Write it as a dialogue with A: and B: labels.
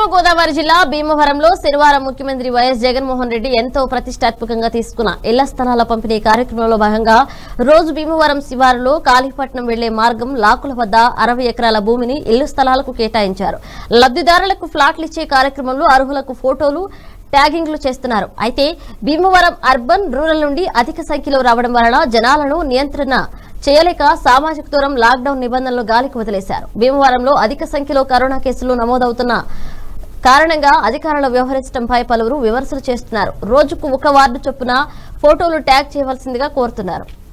A: గోదావరి జిల్లా భీమవరంలో శనివారం ముఖ్యమంత్రి వైఎస్ జగన్మోహన్ రెడ్డి ఎంతో ప్రతిష్టాత్మకంగా తీసుకున్న ఇళ్ల స్థలాల పంపిణీ కార్యక్రమంలో భాగంగా రోజు భీమవరం శివారులో కాళీపట్నం వెళ్లే మార్గం లాకుల వద్ద అరవై ఎకరాల భూమిని ఇళ్ల స్థలాలకు కేటాయించారు లబ్ధిదారులకు ఫ్లాట్లు ఇచ్చే కార్యక్రమంలో అర్హులకు ఫోటోలు ట్యాగింగ్లు చేస్తున్నారు అయితే భీమవరం అర్బన్ రూరల్ నుండి అధిక సంఖ్యలో రావడం వలన జనాలను నియంత్రణ చేయలేక సామాజిక దూరం లాక్డౌన్ నిబంధనలు గాలికి వదిలేశారు భీమవరంలో అధిక సంఖ్యలో కరోనా కేసులు నమోదవుతున్న కారణంగా అధికారులు వ్యవహరించడంపై పలువురు విమర్శలు చేస్తున్నారు రోజుకు ఒక వార్డు చొప్పున ఫోటోలు ట్యాగ్ చేయవలసిందిగా కోరుతున్నారు